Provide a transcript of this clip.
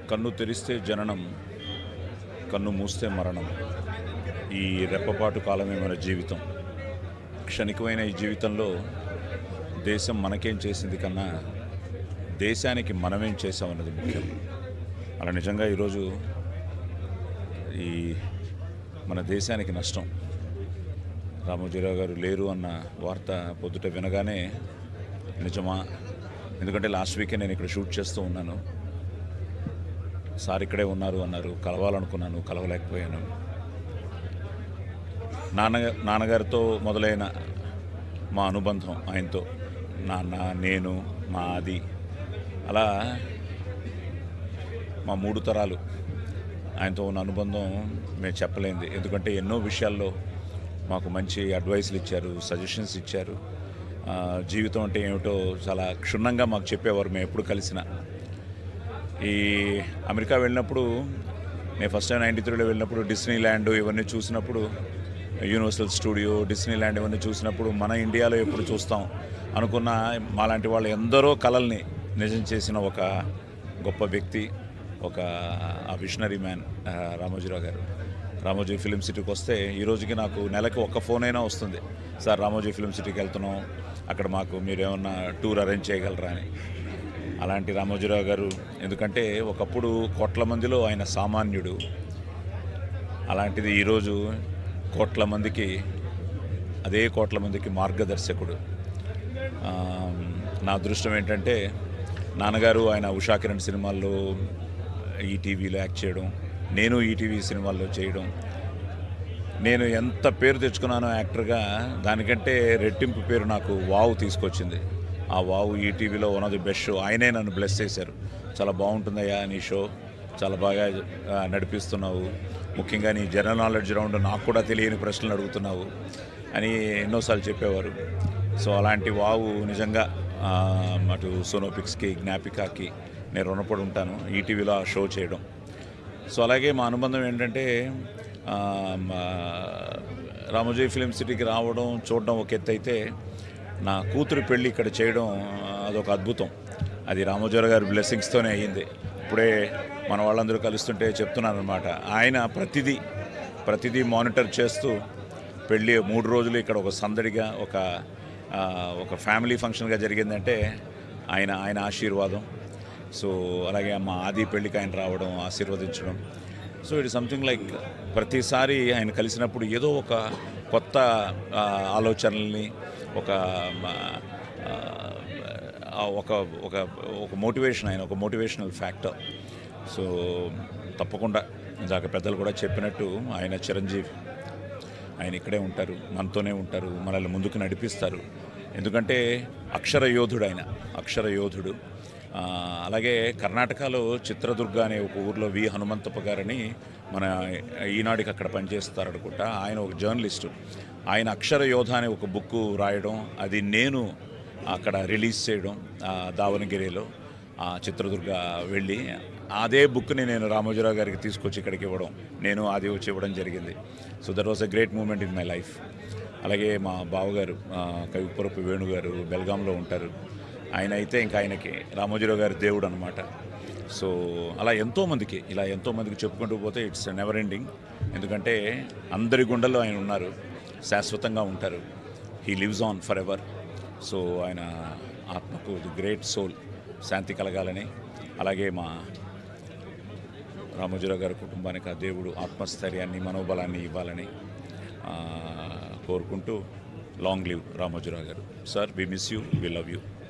కన్ను తెరిస్తే జననం కన్ను మూస్తే మరణం ఈ రెప్పపాటు కాలమే మన జీవితం క్షణికమైన ఈ జీవితంలో దేశం మనకేం చేసింది కన్నా దేశానికి మనమేం చేసామన్నది ముఖ్యం అలా నిజంగా ఈరోజు ఈ మన దేశానికి నష్టం రామోజీరావు గారు లేరు అన్న వార్త పొద్దుట వినగానే నిజమా ఎందుకంటే లాస్ట్ వీకే నేను ఇక్కడ షూట్ చేస్తూ ఉన్నాను సార్ ఇక్కడే ఉన్నారు అన్నారు కలవాలనుకున్నాను కలవలేకపోయాను నాన్న నాన్నగారితో మొదలైన మా అనుబంధం ఆయనతో నాన్న నేను మా ఆది అలా మా మూడు తరాలు ఆయనతో ఉన్న అనుబంధం మేము చెప్పలేంది ఎందుకంటే ఎన్నో విషయాల్లో మాకు మంచి అడ్వైస్లు ఇచ్చారు సజెషన్స్ ఇచ్చారు ఆ, జీవితం అంటే ఏమిటో చాలా క్షుణ్ణంగా మాకు చెప్పేవారు మేము ఎప్పుడు కలిసినా ఈ అమెరికా వెళ్ళినప్పుడు నేను ఫస్ట్ టైం నైంటీ త్రీలో వెళ్ళినప్పుడు డిస్నీ ల్యాండ్ ఇవన్నీ చూసినప్పుడు యూనివర్సల్ స్టూడియో డిస్నీ ల్యాండ్ ఇవన్నీ చూసినప్పుడు మన ఇండియాలో ఎప్పుడు చూస్తాం అనుకున్న మాలాంటి వాళ్ళు ఎందరో కళల్ని నిజం చేసిన ఒక గొప్ప వ్యక్తి ఒక ఆ విషనరీ మ్యాన్ ఆ, రామోజీరావు గారు రామోజీ ఫిలిం సిటీకి వస్తే ఈ రోజుకి నాకు నెలకి ఒక్క ఫోన్ అయినా వస్తుంది సార్ రామోజీ ఫిలిం సిటీకి వెళ్తున్నాం అక్కడ మాకు మీరు ఏమన్నా టూర్ అరేంజ్ చేయగలరా అని అలాంటి రామోజీరావు గారు ఎందుకంటే ఒకప్పుడు కోట్ల మందిలో ఆయన సామాన్యుడు అలాంటిది ఈరోజు కోట్ల మందికి అదే కోట్ల మందికి మార్గదర్శకుడు ఆ, నా అదృష్టం ఏంటంటే నాన్నగారు ఆయన ఉషా కిరణ్ సినిమాల్లో ఈటీవీలో యాక్ట్ చేయడం నేను ఈటీవీ సినిమాల్లో చేయడం నేను ఎంత పేరు తెచ్చుకున్నానో యాక్టర్గా దానికంటే రెట్టింపు పేరు నాకు వావు తీసుకొచ్చింది ఆ వావు ఈటీవీలో one of the best show ఆయనే నన్ను బ్లెస్ చేశారు చాలా బాగుంటుందయ్యా నీ షో చాలా బాగా ఆ, నడిపిస్తున్నావు ముఖ్యంగా నీ జనరల్ నాలెడ్జ్ రౌండ్ నాకు కూడా తెలియని ప్రశ్నలు అడుగుతున్నావు అని ఎన్నోసార్లు చెప్పేవారు సో అలాంటి వావు నిజంగా ఆ, అటు సోనోపిక్స్కి జ్ఞాపికాకి నేను రుణపడి ఉంటాను ఈటీవీలో ఆ షో చేయడం సో అలాగే మా అనుబంధం ఏంటంటే ఆ, మా రామోజీ ఫిలిం సిటీకి రావడం చూడడం ఒక ఎత్తు అయితే నా కూతురు పెళ్ళి ఇక్కడ చేయడం ఆ, అదొక అద్భుతం అది రామోజీరావు గారి బ్లెస్సింగ్స్తోనే అయ్యింది ఇప్పుడే మన వాళ్ళందరూ కలుస్తుంటే చెప్తున్నాను అనమాట ఆయన ప్రతిదీ ప్రతిదీ మానిటర్ చేస్తూ పెళ్ళి మూడు రోజులు ఇక్కడ ఒక సందడిగా ఒక ఆ, ఒక ఫ్యామిలీ ఫంక్షన్గా జరిగిందంటే ఆయన ఆయన ఆశీర్వాదం సో అలాగే మా ఆది పెళ్ళికి ఆయన రావడం ఆశీర్వదించడం సో ఇట్ సంథింగ్ లైక్ ప్రతిసారి ఆయన కలిసినప్పుడు ఏదో ఒక కొత్త ఆ, ఆలోచనల్ని ఒక ఆ, ఆ, ఒక ఒక ఒక మోటివేషన్ ఆయన ఒక మోటివేషనల్ ఫ్యాక్టర్ సో తప్పకుండా ఇందాక పెద్దలు కూడా చెప్పినట్టు ఆయన చిరంజీవి ఆయన ఇక్కడే ఉంటారు మనతోనే ఉంటారు మనల్ని ముందుకు నడిపిస్తారు ఎందుకంటే అక్షర యోధుడు ఆయన అక్షర యోధుడు ఆ, అలాగే కర్ణాటకలో చిత్రదుర్గ అనే ఒక ఊర్లో వి హనుమంతప్ప గారని మన ఈనాడికి అక్కడ పనిచేస్తారు అనుకుంటా ఆయన ఒక జర్నలిస్టు ఆయన అక్షర యోధ అనే ఒక బుక్ రాయడం అది నేను అక్కడ రిలీజ్ చేయడం ఆ, దావణగిరిలో ఆ చిత్రదుర్గ వెళ్ళి అదే బుక్ని నేను రామోజీరావు గారికి తీసుకొచ్చి ఇక్కడికి ఇవ్వడం నేను అది వచ్చి ఇవ్వడం జరిగింది so that was a great moment in my life అలాగే మా బావగారు ఆ, కవిపురపు వేణు గారు బెల్గాంలో ఉంటారు ఆయన అయితే ఇంకా ఆయనకి రామోజీరావు గారి దేవుడు అనమాట సో అలా ఎంతోమందికి ఇలా ఎంతోమందికి చెప్పుకుంటూ పోతే ఇట్స్ నెవర్ ఎండింగ్ ఎందుకంటే అందరి గుండెల్లో ఆయన ఉన్నారు శాశ్వతంగా ఉంటారు he lives on for ever so ఆయన ఆత్మకు ది గ్రేట్ సోల్ శాంతి కలగాలని అలాగే మా రామోజీరావు గారి కుటుంబానికి ఆ దేవుడు ఆత్మస్థైర్యాన్ని మనోబలాన్ని ఇవ్వాలని ఆ, కోరుకుంటూ లాంగ్ లివ్ రామోజీరావు గారు sir we miss you we love you